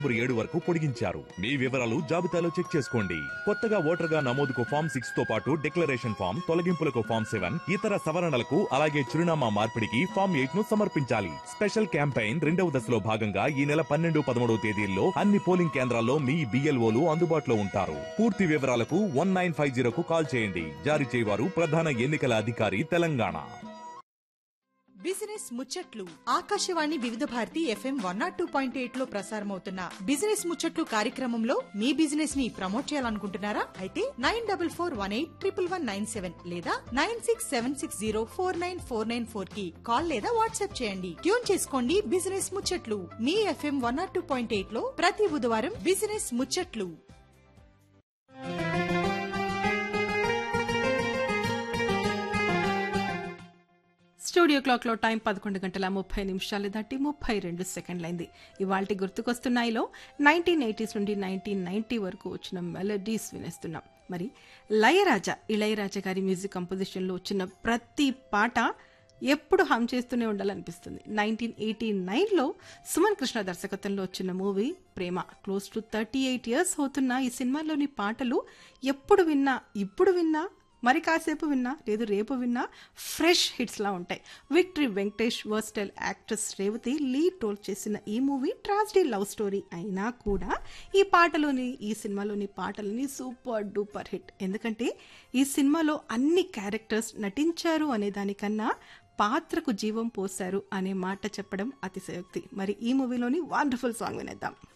ఫిబ్రవరి ఏడు వరకు పొడిగించారు మీ వివరాలు జాబితాలో చెక్ చేసుకోండి కొత్తగా ఓటర్గా నమోదుకు ఫామ్ సిక్స్ తో పాటు డిక్లరేషన్ ఫామ్ తొలగింపులకు ఫామ్ సెవెన్ ఇతర సవరణలకు అలాగే చిరునామా మార్పిడికి ఫామ్ ఎయిట్ ను సమర్పించాలి స్పెషల్ క్యాంపెయిన్ రెండవ దశలో భాగంగా ఈ నెల పన్నెండు పదమూడవ తేదీల్లో అన్ని పోలింగ్ కేంద్రాల్లో మీ బిఎల్ఓలు అందుబాటులో ఉంటారు పూర్తి వివరాలకు వన్ నైన్ ఫైవ్ జీరోకు కాల్ చేయండి జారీ చేయవారు ప్రధాన ఎన్నికల అధికారి తెలంగాణ బిజినెస్ ముచ్చట్లు Akashvani Vividh Bharati FM one nought two point eight లో ప్రసారమవుతున్న బిజినెస్ ముచ్చట్లు కార్యక్రమంలో మీ బిజినెస్ ని ప్రమోట్ చేయాలనుకుంటున్నారా అయితే nine double four one eight triple one nine seven లేదా nine six seven six zero four nine four nine four కి కాల్ లేదా వాట్సాప్ చేయండి ట్యూన్ చేసుకోండి బిజినెస్ ముచ్చట్లు మీ FM one nought two point eight లో ప్రతి బుధవారం బిజినెస్ ముచ్చట్లు స్టూడియో క్లాక్లో టైం పదకొండు గంటల ముప్పై నిమిషాలు దాటి ముప్పై రెండు సెకండ్లైంది ఇవాళ గుర్తుకొస్తున్నాయిలో నైన్టీన్ ఎయిటీస్ నుండి నైన్టీన్ నైన్టీ వరకు వచ్చిన మెలడీస్ వినేస్తున్నాం మరి లయరాజా ఇళయరాజా గారి మ్యూజిక్ కంపోజిషన్లో వచ్చిన ప్రతి పాట ఎప్పుడు హమ్ చేస్తూనే ఉండాలనిపిస్తుంది నైన్టీన్ ఎయిటీ నైన్లో సుమన్ కృష్ణ దర్శకత్వంలో వచ్చిన movie Prema close to thirty eight years అవుతున్న ఈ సినిమాలోని పాటలు ఎప్పుడు విన్నా ఇప్పుడు విన్నా మరి కాసేపు విన్నా లేదు రేపు విన్నా ఫ్రెష్ హిట్స్లా ఉంటాయి victory Venkatesh versatile actress Revathi lead role చేసిన ఈ మూవీ ట్రాజిడీ లవ్ స్టోరీ అయినా కూడా ఈ పాటలోని ఈ సినిమాలోని పాటలని సూపర్ డూపర్ హిట్ ఎందుకంటే ఈ సినిమాలో అన్ని క్యారెక్టర్స్ నటించారు అనే దానికన్నా పాత్రకు జీవం పోశారు అనే మాట చెప్పడం అతిశయోక్తి మరి ఈ మూవీలోని వండర్ఫుల్ సాంగ్ వినేద్దాం